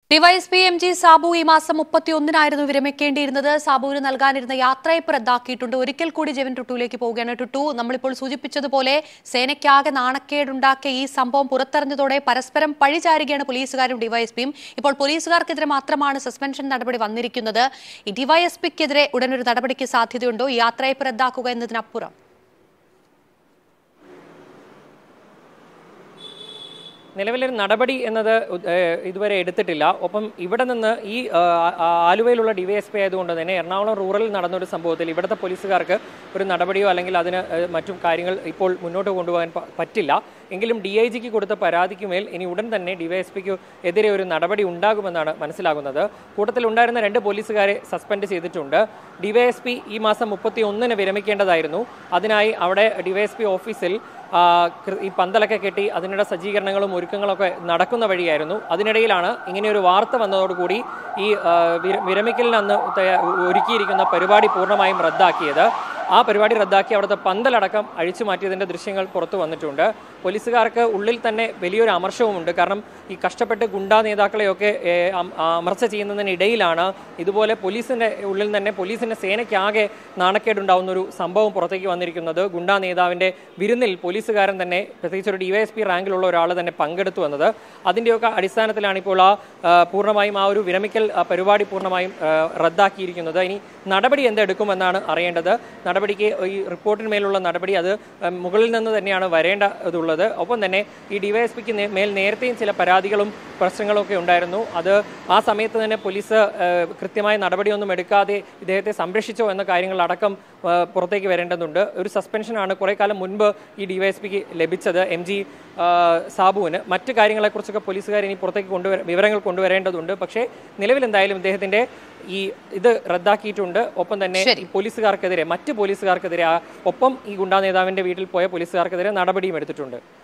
DYSP M G Sabu ഈ മാസം മുപ്പത്തിയൊന്നിനായിരുന്നു വിരമിക്കേണ്ടിയിരുന്നത് സാബുവിന് നൽകാനിരുന്ന യാത്രയപ്പ് റദ്ദാക്കിയിട്ടുണ്ട് ഒരിക്കൽ കൂടി ജെവിൻ ടുട്ടുവിലേക്ക് പോവുകയാണ് ടുട്ടു നമ്മളിപ്പോൾ സൂചിപ്പിച്ചതുപോലെ സേനയ്ക്കാകെ നാണക്കേടുണ്ടാക്കിയ ഈ സംഭവം പുറത്തെറിഞ്ഞതോടെ പരസ്പരം പഴിചാരുകയാണ് പോലീസുകാരും ഡിവൈഎസ്പിയും ഇപ്പോൾ പോലീസുകാർക്കെതിരെ മാത്രമാണ് സസ്പെൻഷൻ നടപടി വന്നിരിക്കുന്നത് ഈ ഡിവൈഎസ്പിക്കെതിരെ ഉടനൊരു നടപടിക്ക് സാധ്യതയുണ്ടോ ഈ യാത്രയപ്പ് റദ്ദാക്കുക എന്നതിനപ്പുറം നിലവിലൊരു നടപടി എന്നത് ഉ- ഏഹ് ഇതുവരെ എടുത്തിട്ടില്ല ഒപ്പം ഇവിടെ നിന്ന് ഈ ആ, ആ, ആലുവയിലുള്ള ഡിവൈഎസ്പി ആയതുകൊണ്ട് തന്നെ എറണാകുളം റൂറലിൽ നടന്നൊരു സംഭവത്തിൽ ഇവിടുത്തെ പോലീസുകാർക്ക് ഒരു നടപടിയോ അല്ലെങ്കിൽ അതിന് ഏഹ്, മറ്റും കാര്യങ്ങൾ ഇപ്പോൾ മുന്നോട്ട് കൊണ്ടുപോകാൻ പ- പറ്റില്ല എങ്കിലും ഡി ഐ ജിക്ക് കൊടുത്ത പരാതിക്ക് മേൽ ഇനി ഉടൻ തന്നെ ഡിവൈഎസ്പിക്ക് എതിരെ ഒരു നടപടി ഉണ്ടാകുമെന്നാണ് മനസ്സിലാകുന്നത് കൂട്ടത്തിൽ ഉണ്ടായിരുന്ന രണ്ട് പോലീസുകാരെ സസ്പെൻഡ് ചെയ്തിട്ടുണ്ട് ഡിവൈഎസ്പി ഈ മാസം മുപ്പത്തി ഒന്നിന് വിരമിക്കേണ്ടതായിരുന്നു അതിനായി അവിടെ ഡിവൈഎസ്പി ഓഫീസിൽ ആ, കൃ- ഈ പന്തലൊക്കെ കെട്ടി അതിനിടെ സജ്ജീകരണങ്ങളും ഒരുക്കങ്ങളൊക്കെ നടക്കുന്ന വഴിയായിരുന്നു അതിനിടയിലാണ് ഇങ്ങനെയൊരു വാർത്ത വന്നതോടുകൂടി ഈ ആ, വിര- വിരമിക്കലിന് അന്ന് തയ്യാ- ഒരുക്കിയിരിക്കുന്ന പരിപാടി പൂർണ്ണമായും റദ്ദാക്കിയത് ആ പരിപാടി റദ്ദാക്കി അവിടുത്തെ പന്തലടക്കം അഴിച്ചു മാറ്റിയതിൻ്റെ ദൃശ്യങ്ങൾ പുറത്തു വന്നിട്ടുണ്ട് പോലീസുകാർക്ക് ഉള്ളിൽ തന്നെ വലിയൊരു അമർഷവുമുണ്ട് കാരണം ഈ കഷ്ടപ്പെട്ട് ഗുണ്ടാ നേതാക്കളെയൊക്കെ ഏ, അം- അമർച്ച ചെയ്യുന്നതിനിടയിലാണ് ഇതുപോലെ പോലീസിൻ്റെ ഉള്ളിൽ തന്നെ പോലീസിൻ്റെ സേനയ്ക്കാകെ നാണക്കേടുണ്ടാവുന്ന ഒരു സംഭവം പുറത്തേക്ക് വന്നിരിക്കുന്നത് ഗുണ്ടാ നേതാവിൻ്റെ വിരുന്നിൽ പോലീസുകാരൻ തന്നെ പ്രത്യേകിച്ച് ഒരു ഡിവൈഎസ്പി റാങ്കിലുള്ള ഒരാൾ തന്നെ പങ്കെടുത്തു വന്നത് അതിൻ്റെയൊക്കെ അടിസ്ഥാനത്തിലാണ് ഇപ്പോൾ ആ ആ, പൂർണ്ണമായും ആ ഒരു വിരമിക്കൽ ആ, പരിപാടി പൂർണ്ണമായും ആ, റദ്ദാക്കിയിരിക്കുന്നത് ഇനി നടപടി എന്തെടുക്കുമെന്നാണ് അറിയേണ്ടത് നടപടിക്ക് ഈ റിപ്പോർട്ടിന്മേലുള്ള നടപടി അത് ഉം, മുകളിൽ നിന്ന് തന്നെയാണ് വരേണ്ടതുള്ളത് ഒപ്പം തന്നെ ഈ ഡിവൈഎസ്പിക്ക് മേൽ നേരത്തെയും ചില പരാതികളും പ്രശ്നങ്ങളും ഒക്കെ ഉണ്ടായിരുന്നു അത് ആ സമയത്ത് തന്നെ പോലീസ് ഏഹ്, കൃത്യമായ നടപടിയൊന്നും എടുക്കാതെ ഇദ്ദേഹത്തെ സംരക്ഷിച്ചോ എന്ന കാര്യങ്ങളടക്കം ഏഹ്, പുറത്തേക്ക് വരേണ്ടതുണ്ട് ഒരു സസ്പെൻഷനാണ് കുറേ കാലം മുൻപ് ഈ ഡിവൈഎസ്പിക്ക് ലഭിച്ചത് എം ജി സാബുവിന് മറ്റ് കാര്യങ്ങളെക്കുറിച്ചൊക്കെ പോലീസുകാർ ഇനി പുറത്തേക്ക് കൊണ്ടുവര വിവരങ്ങൾ കൊണ്ടുവരേണ്ടതുണ്ട് പക്ഷേ നിലവിൽ എന്തായാലും ഇദ്ദേഹത്തിന്റെ ഈ ഇത് റദ്ദാക്കിയിട്ടുണ്ട് ഒപ്പം തന്നെ ശരി. ഈ പോലീസുകാർക്കെതിരെ മറ്റ് പോലീസുകാർക്കെതിരെ ആ- ഒപ്പം ഈ ഗുണ്ടാ നേതാവിന്റെ വീട്ടിൽ പോയ പോലീസുകാർക്കെതിരെ നടപടിയും എടുത്തിട്ടുണ്ട്